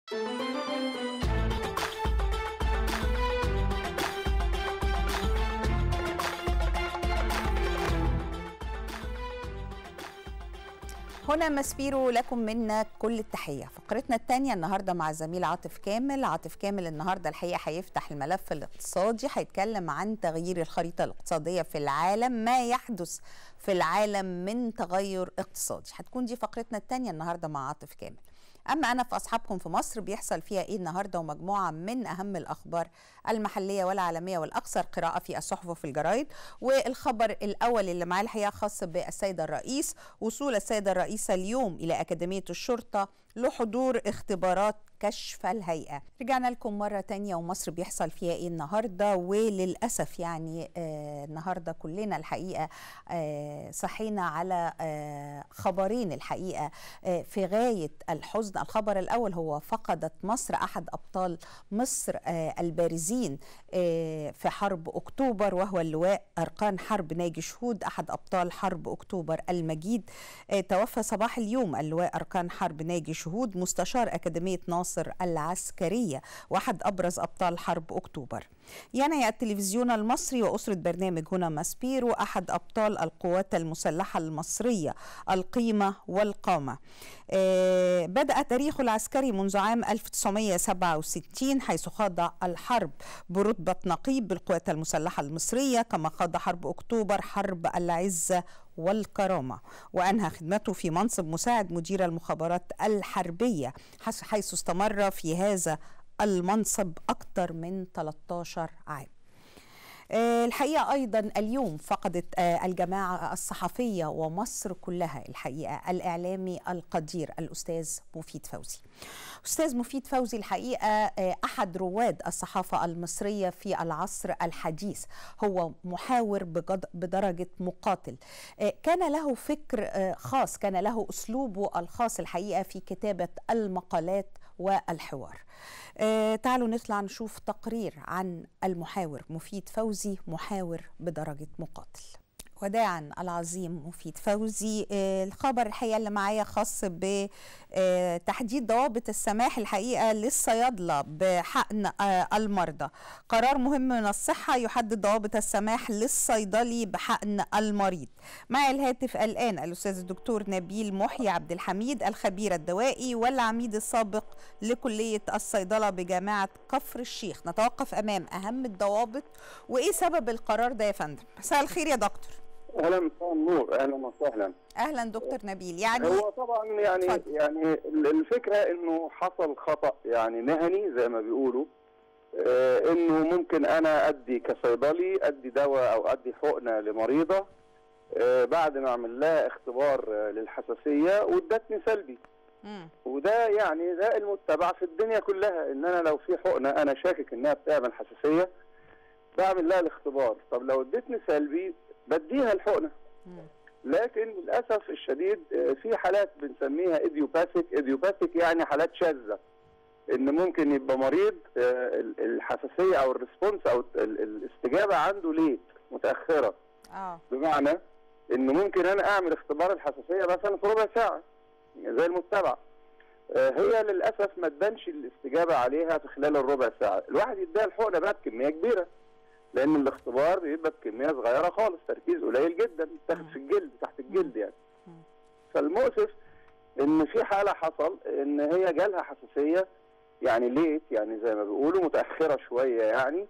هنا مسبيرو لكم منا كل التحية فقرتنا الثانية النهاردة مع الزميل عاطف كامل عاطف كامل النهاردة الحقيقة هيفتح الملف الاقتصادي هيتكلم عن تغيير الخريطة الاقتصادية في العالم ما يحدث في العالم من تغير اقتصادي هتكون دي فقرتنا الثانية النهاردة مع عاطف كامل اما انا في اصحابكم في مصر بيحصل فيها ايه النهارده ومجموعه من اهم الاخبار المحليه والعالميه والاكثر قراءه في الصحف وفي الجرايد والخبر الاول اللي معاه الحقيقه خاص بالسيد الرئيس وصول السيد الرئيس اليوم الى اكاديميه الشرطه لحضور اختبارات كشف الهيئة رجعنا لكم مرة تانية ومصر بيحصل فيها ايه النهاردة وللأسف يعني آه النهاردة كلنا الحقيقة آه صحينا على آه خبرين الحقيقة آه في غاية الحزن الخبر الأول هو فقدت مصر أحد أبطال مصر آه البارزين آه في حرب أكتوبر وهو اللواء أرقان حرب ناجي شهود أحد أبطال حرب أكتوبر المجيد آه توفى صباح اليوم اللواء أرقان حرب ناجي شهود مستشار أكاديمية ناصر العسكرية واحد أبرز أبطال حرب أكتوبر ينعي التلفزيون المصري وأسرة برنامج هنا ماسبيرو أحد أبطال القوات المسلحة المصرية القيمة والقامة آه بدأ تاريخه العسكري منذ عام 1967 حيث خاض الحرب برتبة نقيب بالقوات المسلحة المصرية كما خاض حرب أكتوبر حرب العزة والكرامة وأنهى خدمته في منصب مساعد مدير المخابرات الحربية حيث استمر في هذا المنصب أكثر من 13 عام الحقيقة أيضا اليوم فقدت الجماعة الصحفية ومصر كلها الحقيقة الإعلامي القدير الأستاذ مفيد فوزي أستاذ مفيد فوزي الحقيقة أحد رواد الصحافة المصرية في العصر الحديث هو محاور بدرجة مقاتل كان له فكر خاص كان له أسلوبه الخاص الحقيقة في كتابة المقالات والحوار آه تعالوا نطلع نشوف تقرير عن المحاور مفيد فوزي محاور بدرجة مقاتل وداعا العظيم مفيد فوزي آه الخبر الحقيقه اللي معايا خاص بتحديد ضوابط السماح الحقيقه للصيادله بحقن آه المرضى قرار مهم من الصحه يحدد ضوابط السماح للصيدلي بحقن المريض مع الهاتف الان الاستاذ الدكتور نبيل محيي عبد الحميد الخبير الدوائي والعميد السابق لكليه الصيدله بجامعه كفر الشيخ نتوقف امام اهم الضوابط وايه سبب القرار ده يا فندم مساء الخير يا دكتور اهلا مساء النور اهلا وسهلا اهلا دكتور نبيل يعني هو طبعا يعني فضل. يعني الفكره انه حصل خطا يعني مهني زي ما بيقولوا آه انه ممكن انا ادي كصيدلي ادي دواء او ادي حقنه لمريضه آه بعد ما اعمل لها اختبار آه للحساسيه وادتني سلبي مم. وده يعني ده المتبع في الدنيا كلها ان انا لو في حقنه انا شاكك انها بتعمل حساسيه بعمل لها الاختبار طب لو ادتني سلبي بديها الحقنه لكن للاسف الشديد في حالات بنسميها ايديوباثيك ايديوباثيك يعني حالات شاذه ان ممكن يبقى مريض الحساسيه او الريسبونس او الاستجابه عنده ليت متاخره اه بمعنى انه ممكن انا اعمل اختبار الحساسيه مثلا في ربع ساعه زي المتبع هي للاسف ما تبانش الاستجابه عليها في خلال الربع ساعه الواحد يديها الحقنه بقى بكميه كبيره لان الاختبار بيبقى بكميه صغيره خالص تركيز قليل جدا بتاخد في الجلد تحت الجلد يعني فالمؤسف ان في حاله حصل ان هي جالها حساسيه يعني ليت يعني زي ما بيقولوا متاخره شويه يعني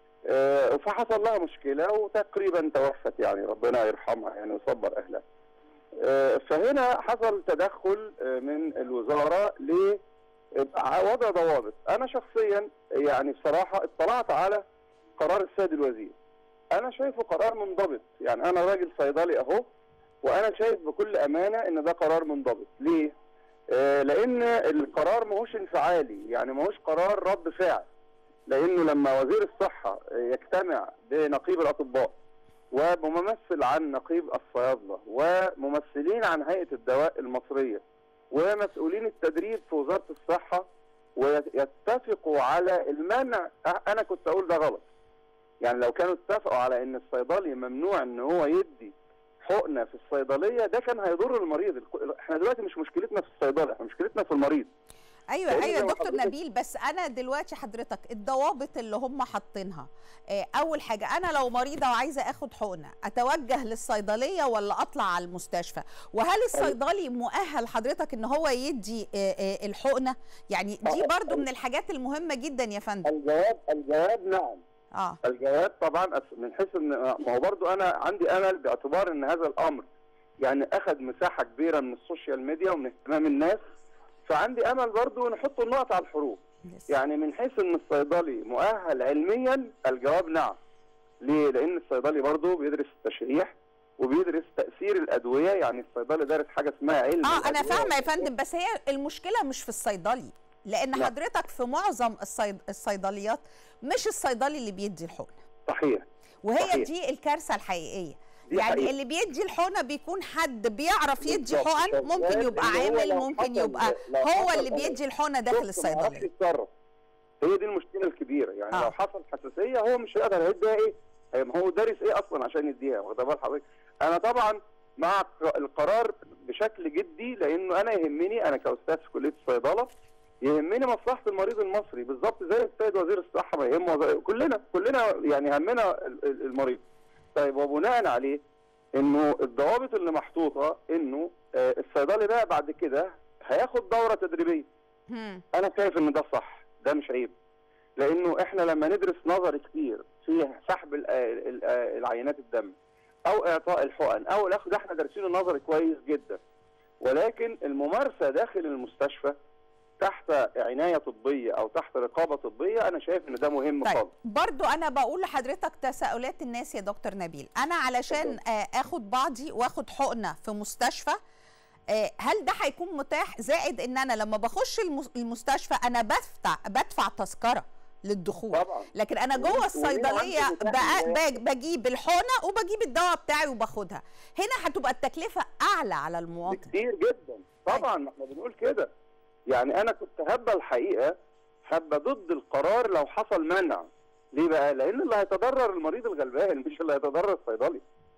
آه فحصل لها مشكله وتقريبا توفت يعني ربنا يرحمها يعني ويصبر اهلها آه فهنا حصل تدخل آه من الوزاره ل وضع ضوابط انا شخصيا يعني بصراحه اطلعت على قرار السيد الوزير انا شايفه قرار منضبط يعني انا راجل صيدلي اهو وانا شايف بكل امانه ان ده قرار منضبط ليه آه لان القرار ماهوش انفعالي يعني ماهوش قرار رد فعل لانه لما وزير الصحه يجتمع بنقيب الاطباء وممثل عن نقيب الصيادله وممثلين عن هيئه الدواء المصريه ومسؤولين التدريب في وزاره الصحه ويتفقوا على المنع انا كنت اقول ده غلط يعني لو كانوا اتفقوا على ان الصيدلي ممنوع ان هو يدي حقنه في الصيدليه ده كان هيضر المريض احنا دلوقتي مش مشكلتنا في الصيدله احنا مشكلتنا في المريض ايوه لأن ايوه زي ما دكتور حضرتك- نبيل بس انا دلوقتي حضرتك الضوابط اللي هم حاطينها آه، اول حاجه انا لو مريضه وعايزه اخد حقنه اتوجه للصيدليه ولا اطلع على المستشفى وهل الصيدلي مؤهل حضرتك ان هو يدي آه، آه، الحقنه يعني دي آه، برضو من الحاجات المهمه جدا يا فندم الجواب الجواب نعم اه الجواب طبعا أس- من حيث ان ما هو برضو انا عندي امل باعتبار ان هذا الامر يعني اخذ مساحه كبيره من السوشيال ميديا ومن اهتمام الناس فعندي امل برضو نحط النقط على الحروف لسه. يعني من حيث ان الصيدلي مؤهل علميا الجواب نعم ليه لان الصيدلي برضو بيدرس التشريح وبيدرس تاثير الادويه يعني الصيدلي دارس حاجه اسمها علم اه انا الأدوية. فاهمه يا فندم بس هي المشكله مش في الصيدلي لان لا. حضرتك في معظم الصيد... الصيدليات مش الصيدلي اللي بيدي الحقنه صحيح وهي صحيح. دي الكارثه الحقيقيه دي يعني حقيقة. اللي بيدي الحقنه بيكون حد بيعرف يدي بالظبط. حقن شغال ممكن يبقى اللي هو عامل لو ممكن حصل- يبقى لو هو حصل اللي بيدي الحقنه داخل شفت ما يعرفش الصيدليه يتصرف هي دي المشكله الكبيره يعني آه. لو حصل حساسيه هو مش هيقدر هيديها ايه هي- ما هو دارس ايه اصلا عشان يديها واخد بال حضرتك انا طبعا مع ق- القرار بشكل جدي لانه انا يهمني انا كاستاذ في كليه الصيدله يهمني مصلحه المريض المصري بالظبط زي السيد وزير الصحه ما يهمه وزي- كلنا كلنا يعني همنا ال- ال- المريض طيب وبناء عليه انه الضوابط اللي محطوطه انه آه، الصيدلي بقى بعد كده هياخد دوره تدريبيه هم. انا شايف ان ده صح ده مش عيب لانه احنا لما ندرس نظري كتير في سحب ال- ال- العينات الدم او اعطاء الحقن او الاخ ده احنا دارسينه نظري كويس جدا ولكن الممارسه داخل المستشفى تحت عنايه طبيه او تحت رقابه طبيه انا شايف ان ده مهم طيب خالص برضو انا بقول لحضرتك تساؤلات الناس يا دكتور نبيل انا علشان آه، اخد بعضي واخد حقنه في مستشفى آه، هل ده هيكون متاح زائد ان انا لما بخش المس- المستشفى انا بدفع بدفع تذكره للدخول طبعا لكن انا جوه ومين الصيدليه عنده متاح بق- بج- بجيب الحقنه وبجيب الدواء بتاعي وباخدها هنا هتبقى التكلفه اعلى على المواطن كتير جدا طبعا ما احنا بنقول كده يعني انا كنت هبه الحقيقه هبه ضد القرار لو حصل منع ليه بقى لان اللي هيتضرر المريض الغلبان مش اللي هيتضرر الصيدلي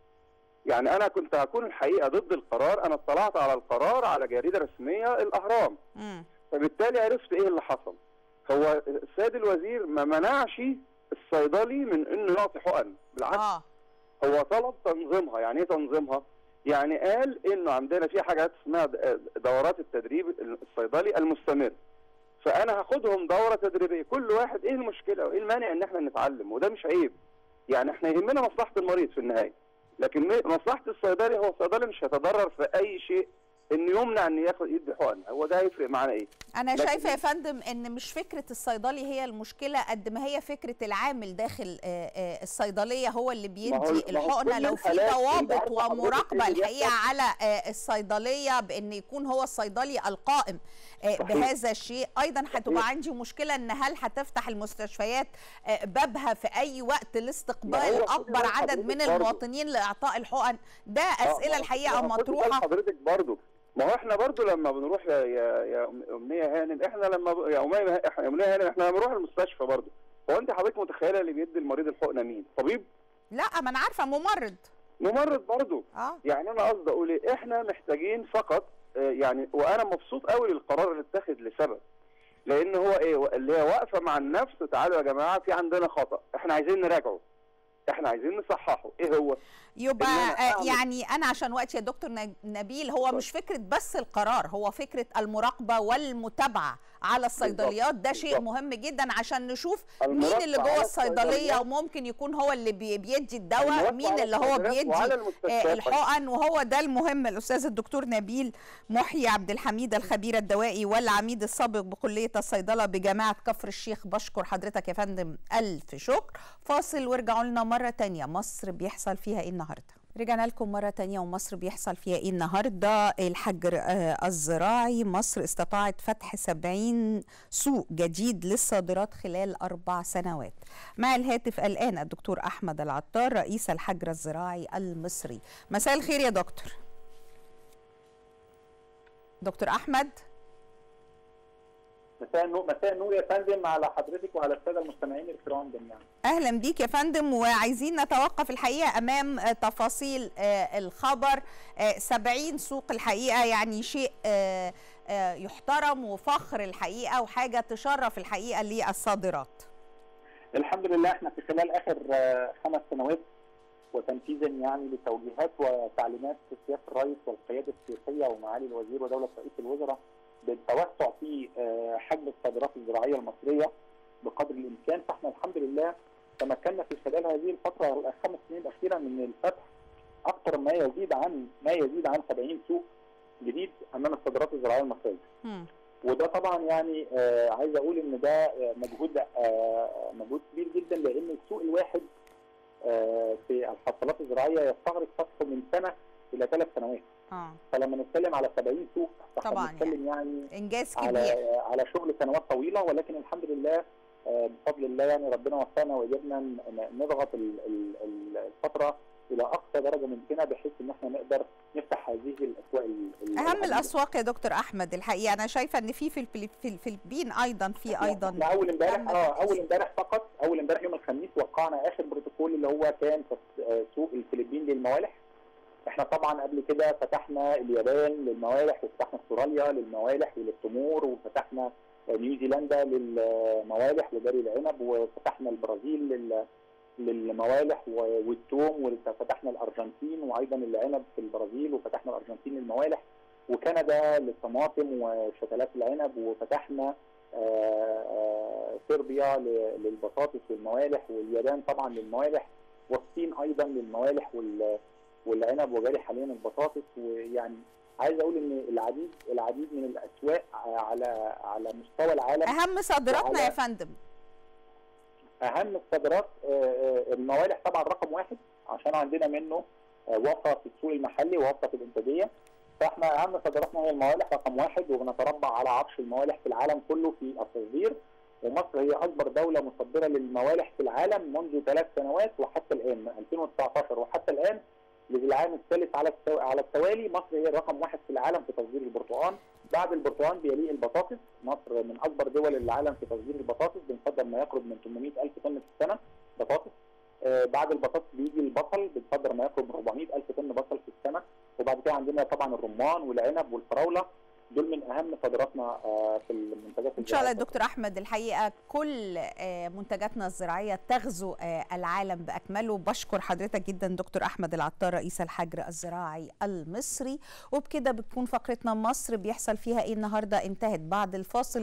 يعني انا كنت هكون الحقيقه ضد القرار انا اطلعت على القرار على جريده رسميه الاهرام مم. فبالتالي عرفت ايه اللي حصل هو السيد الوزير ما منعش الصيدلي من انه يعطي حقن بالعكس اه هو طلب تنظيمها يعني ايه تنظيمها يعني قال انه عندنا في حاجات اسمها د- دورات التدريب الصيدلي المستمر فانا هاخدهم دوره تدريبيه كل واحد ايه المشكله وايه المانع ان احنا نتعلم وده مش عيب يعني احنا يهمنا مصلحه المريض في النهايه لكن م- مصلحه الصيدلي هو الصيدلي مش هيتضرر في اي شيء انه يمنع ان ياخد يدي حقن هو ده هيفرق معانا ايه انا لكن- شايفه يا فندم ان مش فكره الصيدلي هي المشكله قد ما هي فكره العامل داخل آه، آه، الصيدليه هو اللي ما هو- بيدي ما هو الحقنه كل لو في الحالات اللي ضوابط عارفة حضرتك ومراقبه إيه اللي الحقيقه بيحصل؟ على آه، الصيدليه بان يكون هو الصيدلي القائم آه، صحيح. بهذا الشيء ايضا هتبقى صحيح. عندي مشكله ان هل هتفتح المستشفيات آه، بابها في اي وقت ما لاستقبال هو خدي اكبر بال عدد حضرتك من برضه. المواطنين لاعطاء الحقن ده اسئله ما- الحقيقه ما هو خدي بال مطروحه حضرتك برضو ما هو احنا برضو لما بنروح يا يا يا أم- امنيه هانم احنا لما ب... يا امنيه احنا امنيه هانم احنا لما بنروح المستشفى برضو هو انت حضرتك متخيله اللي بيدي المريض الحقنه مين؟ طبيب؟ لا ما انا عارفه ممرض ممرض برضو اه يعني انا قصدي اقول ايه احنا محتاجين فقط آه، يعني وانا مبسوط قوي للقرار اللي اتخذ لسبب لان هو ايه اللي هي واقفه مع النفس تعالوا يا جماعه في عندنا خطا احنا عايزين نراجعه احنا عايزين نصححه ايه هو؟ يبقى إن أنا آه، أعمل- يعني انا عشان وقت يا دكتور نج- نبيل هو مش فكره بس القرار هو فكره المراقبه والمتابعه على الصيدليات ده شيء بالظبط. مهم جدا عشان نشوف مين المراقبة اللي جوه على الصيدليه الصيدليات. وممكن يكون هو اللي بي- بيدي الدواء المراقبة مين على اللي هو الصيدليات بيدي وعلى آه، المستشفيات. الحقن وهو ده المهم الاستاذ الدكتور نبيل محيي عبد الحميد الخبير الدوائي والعميد السابق بكليه الصيدله بجامعه كفر الشيخ بشكر حضرتك يا فندم الف شكر فاصل وارجعوا لنا مره تانية مصر بيحصل فيها ايه النهارده رجعنا لكم مرة تانية ومصر بيحصل فيها ايه النهاردة الحجر آه، الزراعي مصر استطاعت فتح 70 سوق جديد للصادرات خلال أربع سنوات مع الهاتف الآن الدكتور أحمد العطار رئيس الحجر الزراعي المصري مساء الخير يا دكتور دكتور أحمد مساء النور مساء النور يا فندم على حضرتك وعلى الساده المستمعين الكرام جميعا. اهلا بيك يا فندم وعايزين نتوقف الحقيقه امام آه، تفاصيل آه، الخبر آه، 70 سوق الحقيقه يعني شيء آه، آه، يحترم وفخر الحقيقه وحاجه تشرف الحقيقه للصادرات الحمد لله احنا في خلال اخر آه، خمس سنوات وتنفيذا يعني لتوجيهات وتعليمات سياده الرئيس والقياده السياسيه ومعالي الوزير ودوله رئيس الوزراء بالتوسع في آه، حجم الصادرات الزراعيه المصريه بقدر الامكان فاحنا الحمد لله تمكنا في خلال هذه الفتره الخمس سنين الاخيره من الفتح اكثر ما يزيد عن ما يزيد عن 70 سوق جديد امام الصادرات الزراعيه المصريه. مم. وده طبعا يعني آه عايز اقول ان ده آه، مجهود آه مجهود كبير جدا لان السوق الواحد آه في الحصولات الزراعيه يستغرق فتحه من سنه الى ثلاث سنوات اه فلما نتكلم على 70 سوق فاحنا طبعاً بنتكلم يعني انجاز على كبير على شغل سنوات طويله ولكن الحمد لله آه، بفضل الله يعني ربنا وفقنا وقدرنا ن- نضغط ال- ال- ال- الفتره الى اقصى درجه ممكنه بحيث ان احنا نقدر نفتح هذه الاسواق ال- ال- اهم العديدة. الاسواق يا دكتور احمد الحقيقه انا شايفه ان في في الفلي- في الفلبين ايضا في ايضا احنا اول امبارح تم اه تركيز. اول امبارح فقط اول امبارح يوم الخميس وقعنا اخر بروتوكول اللي هو كان في آه، سوق الفلبين للموالح احنا طبعا قبل كده فتحنا اليابان للموالح وفتحنا استراليا للموالح وللتمور وفتحنا آه، نيوزيلندا للموالح وداري العنب وفتحنا البرازيل لل للموالح و- والثوم وفتحنا الارجنتين وايضا العنب في البرازيل وفتحنا الارجنتين للموالح وكندا للطماطم وشتلات العنب وفتحنا آه، آه، صربيا ل- للبطاطس والموالح واليابان طبعا للموالح والصين ايضا للموالح وال- والعنب وجاري حاليا البطاطس ويعني عايز اقول ان العديد العديد من الاسواق على على مستوى العالم اهم صادراتنا يا وعلى- فندم اهم الصادرات آه، آه، الموالح طبعا رقم واحد عشان عندنا منه آه، وفره في السوق المحلي ووفره في الانتاجيه فاحنا اهم صادراتنا هي الموالح رقم واحد وبنتربع على عرش الموالح في العالم كله في التصدير ومصر هي اكبر دوله مصدره للموالح في العالم منذ ثلاث سنوات وحتى الان من 2019 وحتى الان للعام الثالث على التو... على التوالي مصر هي رقم واحد في العالم في تصدير البرتقال بعد البرتقال بيليه البطاطس مصر من اكبر دول العالم في تصدير البطاطس بنصدر ما يقرب من 800 الف طن في السنه بطاطس آه بعد البطاطس بيجي البصل بنصدر ما يقرب من 400 الف طن بصل في السنه وبعد كده عندنا طبعا الرمان والعنب والفراوله دول من اهم صادراتنا آه في المنتجات ان شاء الله يا الزراعية. دكتور احمد الحقيقه كل آه، منتجاتنا الزراعيه تغزو آه، العالم باكمله بشكر حضرتك جدا دكتور احمد العطار رئيس الحجر الزراعي المصري وبكده بتكون فقرتنا مصر بيحصل فيها ايه النهارده انتهت بعد الفاصل